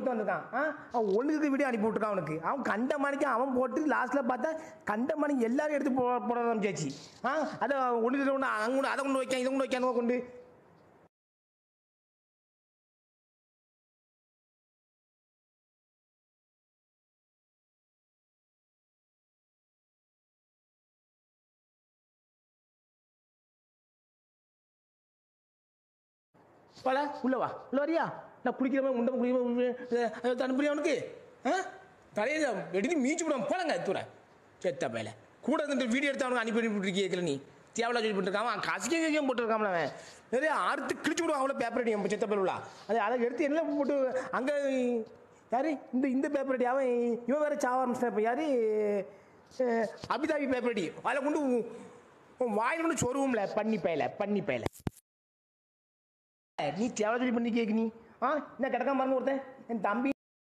வந்திருக்கான் ஆ அவன் ஒண்ணுக்கு வீடியோ அனுப்பி விட்டுருக்கான் அவனுக்கு அவன் கண்ட மணிக்கு அவன் போட்டு லாஸ்ட்ல பார்த்தா கண்ட மணிக்கு எல்லாரும் எடுத்து போ போட ஆரம்பிச்சாச்சு ஆ அதை ஒன்று ஒன்று அங்கே கொண்டு அதை கொண்டு வைக்கான் இதை கொண்டு வைக்கானுவோ கொண்டு பல உள்ள வா உள்ள வரியா நான் குளிக்கிற மாதிரி முண்டை குளிக்கிற அனுப்புறியா அவனுக்கு ஆ தலையை எடுத்து மீச்சு விடுவான் போலங்க தூர செத்த பையில கூட இருந்து வீடியோ எடுத்து அவனுக்கு அனுப்பி அனுப்பி கேட்கல நீ தேவலா சொல்லி போட்டுருக்கான் அவன் கசிக்க கசியம் போட்டுருக்காமல அவன் நிறைய அறுத்து கிழிச்சு விடுவான் அவ்வளோ பேப்பர் அடி செத்த பையில அது அதை எடுத்து என்ன போட்டு அங்கே யாரு இந்த இந்த பேப்பர் அடி அவன் இவன் வேற சாவ ஆரம்பிச்சிட்டான் இப்போ யாரு அஹ், அபிதாபி பேப்பர் அடி அதில் கொண்டு உன் உன் வாயில் கொண்டு சொருவோம்ல பண்ணி பயல பண்ணி பயல நீ தேவை சொல்லி பண்ணி கேட்கு நீ ஆ என்ன கிடக்காம மறந்து ஒருத்தன் என் தம்பி